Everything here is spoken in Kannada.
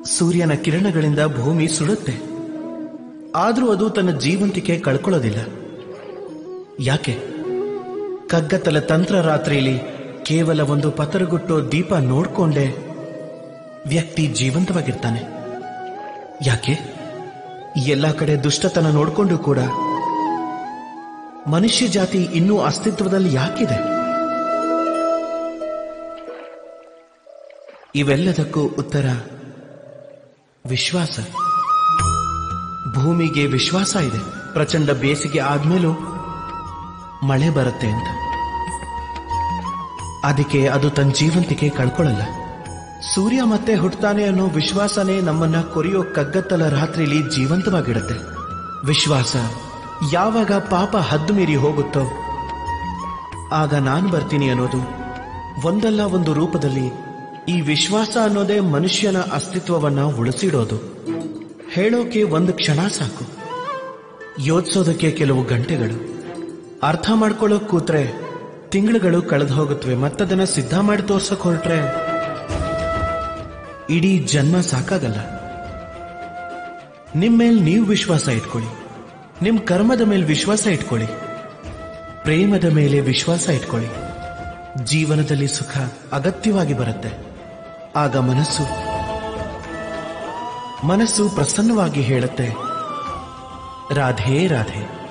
ಸೂರ್ಯನ ಕಿರಣಗಳಿಂದ ಭೂಮಿ ಸುಡುತ್ತೆ ಆದ್ರೂ ಅದು ತನ್ನ ಜೀವಂತಿಕೆ ಕಳ್ಕೊಳ್ಳೋದಿಲ್ಲ ಯಾಕೆ ಕಗ್ಗತ್ತಲ ತಂತ್ರ ರಾತ್ರಿಯಲ್ಲಿ ಕೇವಲ ಒಂದು ಪತರಗುಟ್ಟೋ ದೀಪ ನೋಡ್ಕೊಂಡೇ ವ್ಯಕ್ತಿ ಜೀವಂತವಾಗಿರ್ತಾನೆ ಯಾಕೆ ಎಲ್ಲ ಕಡೆ ದುಷ್ಟತನ ನೋಡ್ಕೊಂಡು ಕೂಡ ಮನುಷ್ಯ ಜಾತಿ ಇನ್ನೂ ಅಸ್ತಿತ್ವದಲ್ಲಿ ಯಾಕಿದೆ ಇವೆಲ್ಲದಕ್ಕೂ ಉತ್ತರ ವಿಶ್ವಾಸ ಭೂಮಿಗೆ ವಿಶ್ವಾಸ ಇದೆ ಪ್ರಚಂಡ ಬೇಸಿಗೆ ಆದ್ಮೇಲೂ ಮಳೆ ಬರುತ್ತೆ ಅಂತ ಅದಕ್ಕೆ ಅದು ತನ್ನ ಜೀವಂತಿಕೆ ಕಳ್ಕೊಳ್ಳಲ್ಲ ಸೂರ್ಯ ಮತ್ತೆ ಹುಟ್ಟುತ್ತಾನೆ ಅನ್ನೋ ವಿಶ್ವಾಸನೇ ನಮ್ಮನ್ನ ಕೊರೆಯೋ ಕಗ್ಗತ್ತಲ ರಾತ್ರಿಲಿ ಜೀವಂತವಾಗಿಡುತ್ತೆ ವಿಶ್ವಾಸ ಯಾವಾಗ ಪಾಪ ಹದ್ದು ಮೀರಿ ಹೋಗುತ್ತೋ ಆಗ ನಾನು ಬರ್ತೀನಿ ಅನ್ನೋದು ಒಂದಲ್ಲ ಒಂದು ರೂಪದಲ್ಲಿ ಈ ವಿಶ್ವಾಸ ಅನ್ನೋದೇ ಮನುಷ್ಯನ ಅಸ್ತಿತ್ವವನ್ನ ಉಳಿಸಿಡೋದು ಹೇಳೋಕೆ ಒಂದು ಕ್ಷಣ ಸಾಕು ಯೋಚಿಸೋದಕ್ಕೆ ಕೆಲವು ಗಂಟೆಗಳು ಅರ್ಥ ಮಾಡ್ಕೊಳ್ಳೋಕ್ ಕೂತ್ರೆ ತಿಂಗಳುಗಳು ಕಳೆದು ಹೋಗುತ್ತವೆ ಮತ್ತದನ್ನ ಸಿದ್ಧ ಮಾಡಿ ತೋರ್ಸಕ್ ಹೊರಟ್ರೆ ಇಡೀ ಜನ್ಮ ಸಾಕಾಗಲ್ಲ ನಿಮ್ ಮೇಲ್ ನೀವು ವಿಶ್ವಾಸ ಇಟ್ಕೊಳ್ಳಿ ನಿಮ್ ಕರ್ಮದ ಮೇಲೆ ವಿಶ್ವಾಸ ಇಟ್ಕೊಳ್ಳಿ ಪ್ರೇಮದ ಮೇಲೆ ವಿಶ್ವಾಸ ಇಟ್ಕೊಳ್ಳಿ ಜೀವನದಲ್ಲಿ ಸುಖ ಅಗತ್ಯವಾಗಿ ಬರುತ್ತೆ ಆಗ ಮನಸ್ಸು ಮನಸ್ಸು ಪ್ರಸನ್ನವಾಗಿ ಹೇಳುತ್ತೆ ರಾಧೇ ರಾಧೆ